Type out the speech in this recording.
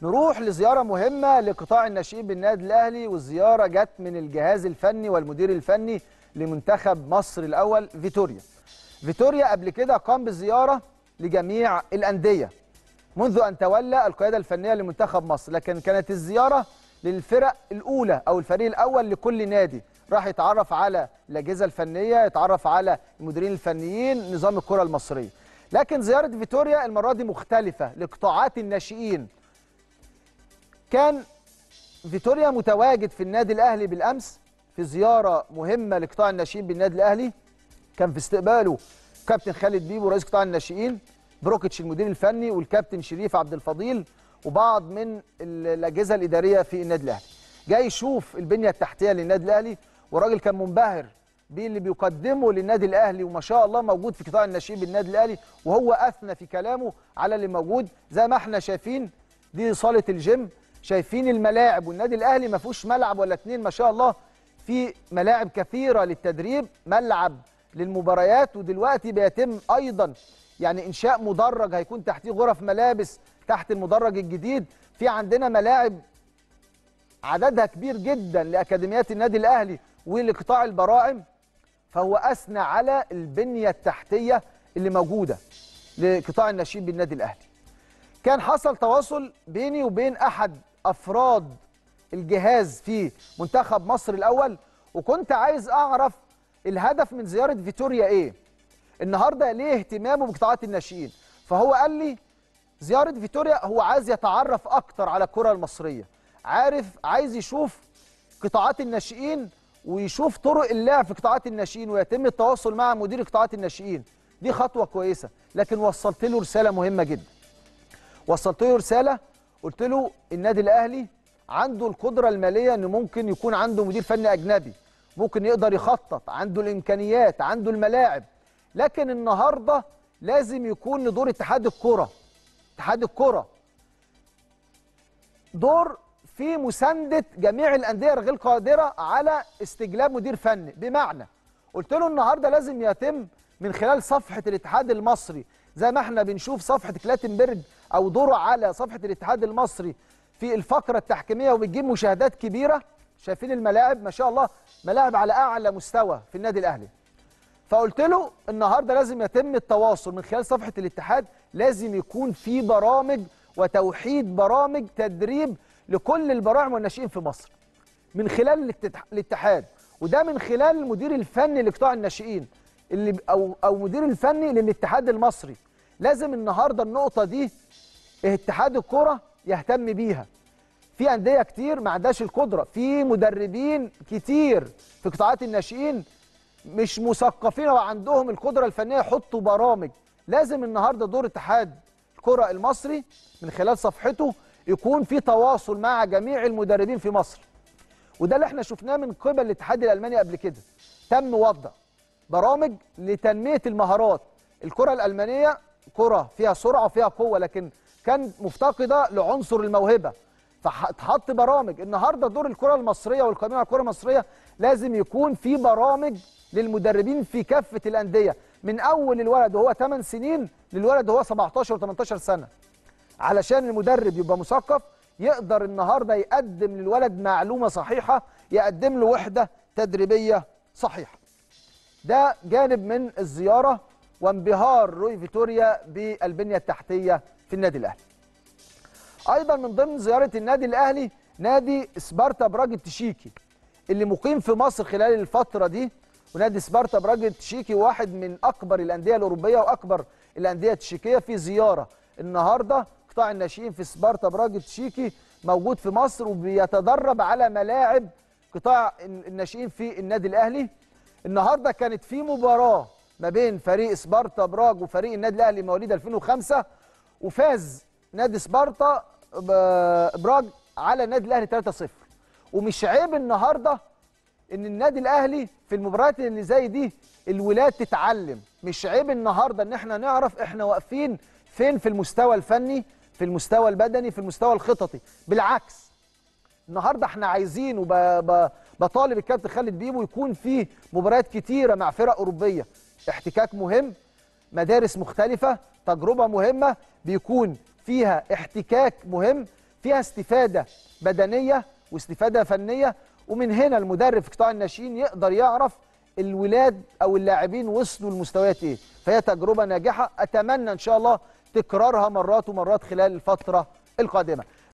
نروح لزياره مهمه لقطاع الناشئين بالنادي الاهلي والزياره جت من الجهاز الفني والمدير الفني لمنتخب مصر الاول فيتوريا فيتوريا قبل كده قام بزياره لجميع الانديه منذ ان تولى القياده الفنيه لمنتخب مصر لكن كانت الزياره للفرق الاولى او الفريق الاول لكل نادي راح يتعرف على الاجهزه الفنيه يتعرف على المديرين الفنيين نظام الكره المصريه لكن زياره فيتوريا المره دي مختلفه لقطاعات الناشئين كان فيتوريا متواجد في النادي الاهلي بالامس في زياره مهمه لقطاع الناشئين بالنادي الاهلي كان في استقباله كابتن خالد بيبو رئيس قطاع الناشئين بروكيتش المدير الفني والكابتن شريف عبد الفضيل وبعض من الاجهزه الاداريه في النادي الاهلي جاي يشوف البنيه التحتيه للنادي الاهلي والراجل كان منبهر باللي بيقدمه للنادي الاهلي وما شاء الله موجود في قطاع الناشئين بالنادي الاهلي وهو اثنى في كلامه على اللي موجود زي ما احنا شايفين دي صاله الجيم شايفين الملاعب والنادي الاهلي ما فيهوش ملعب ولا اتنين ما شاء الله في ملاعب كثيره للتدريب ملعب للمباريات ودلوقتي بيتم ايضا يعني انشاء مدرج هيكون تحتيه غرف ملابس تحت المدرج الجديد في عندنا ملاعب عددها كبير جدا لاكاديميات النادي الاهلي ولقطاع البراعم فهو اثنى على البنيه التحتيه اللي موجوده لقطاع الناشئين بالنادي الاهلي كان حصل تواصل بيني وبين احد افراد الجهاز في منتخب مصر الاول وكنت عايز اعرف الهدف من زياره فيتوريا ايه النهارده ليه اهتمامه بقطاعات الناشئين فهو قال لي زياره فيتوريا هو عايز يتعرف اكتر على الكره المصريه عارف عايز يشوف قطاعات الناشئين ويشوف طرق اللعب في قطاعات الناشئين ويتم التواصل مع مدير قطاعات الناشئين دي خطوه كويسه لكن وصلت له رساله مهمه جدا وصلت له رساله قلت له النادي الاهلي عنده القدره الماليه ان ممكن يكون عنده مدير فني اجنبي ممكن يقدر يخطط عنده الامكانيات عنده الملاعب لكن النهارده لازم يكون لدور اتحاد الكره اتحاد الكره دور في مسانده جميع الانديه الغير قادره على استجلاب مدير فني بمعنى قلت له النهارده لازم يتم من خلال صفحه الاتحاد المصري زي ما احنا بنشوف صفحه كلاتنبرج او دوره على صفحه الاتحاد المصري في الفقره التحكيميه وبتجيب مشاهدات كبيره شايفين الملاعب ما شاء الله ملاعب على اعلى مستوى في النادي الاهلي فقلت له النهارده لازم يتم التواصل من خلال صفحه الاتحاد لازم يكون في برامج وتوحيد برامج تدريب لكل البراعم والناشئين في مصر من خلال الاتحاد وده من خلال المدير الفني لقطاع الناشئين اللي او او مدير الفني للاتحاد المصري لازم النهارده النقطه دي اتحاد الكره يهتم بيها في انديه كتير ما عندهاش القدره في مدربين كتير في قطاعات الناشئين مش مثقفين وعندهم القدره الفنيه يحطوا برامج لازم النهارده دور اتحاد الكره المصري من خلال صفحته يكون في تواصل مع جميع المدربين في مصر وده اللي احنا شفناه من قبل الاتحاد الالماني قبل كده تم وضع برامج لتنميه المهارات الكره الالمانيه كره فيها سرعه وفيها قوه لكن كان مفتقده لعنصر الموهبه فاتحط برامج النهارده دور الكره المصريه والقائمين على الكره المصريه لازم يكون في برامج للمدربين في كافه الانديه من اول الولد وهو 8 سنين للولد وهو 17 و18 سنه علشان المدرب يبقى مثقف يقدر النهارده يقدم للولد معلومه صحيحه يقدم له وحده تدريبيه صحيحه ده جانب من الزياره وانبهار روي فيتوريا بالبنيه التحتيه في النادي الاهلي ايضا من ضمن زياره النادي الاهلي نادي سبارتا براج التشيكي اللي مقيم في مصر خلال الفتره دي ونادي سبارتا براج التشيكي واحد من اكبر الانديه الاوروبيه واكبر الانديه التشيكيه في زياره النهارده قطاع الناشئين في سبارتا براج التشيكي موجود في مصر وبيتدرب على ملاعب قطاع الناشئين في النادي الاهلي النهارده كانت في مباراه ما بين فريق سبارتا براج وفريق النادي الاهلي مواليد 2005 وفاز نادي سبارتا براج على النادي الاهلي 3-0 ومش عيب النهارده ان النادي الاهلي في المباريات اللي زي دي الولاد تتعلم مش عيب النهارده ان احنا نعرف احنا واقفين فين في المستوى الفني في المستوى البدني في المستوى الخططي بالعكس النهارده احنا عايزين وبطالب الكابتن خالد بيبو يكون في مباريات كتيره مع فرق اوروبيه احتكاك مهم مدارس مختلفه تجربه مهمه بيكون فيها احتكاك مهم فيها استفاده بدنيه واستفاده فنيه ومن هنا المدرب في قطاع الناشئين يقدر يعرف الولاد او اللاعبين وصلوا لمستويات ايه فهي تجربه ناجحه اتمنى ان شاء الله تكرارها مرات ومرات خلال الفتره القادمه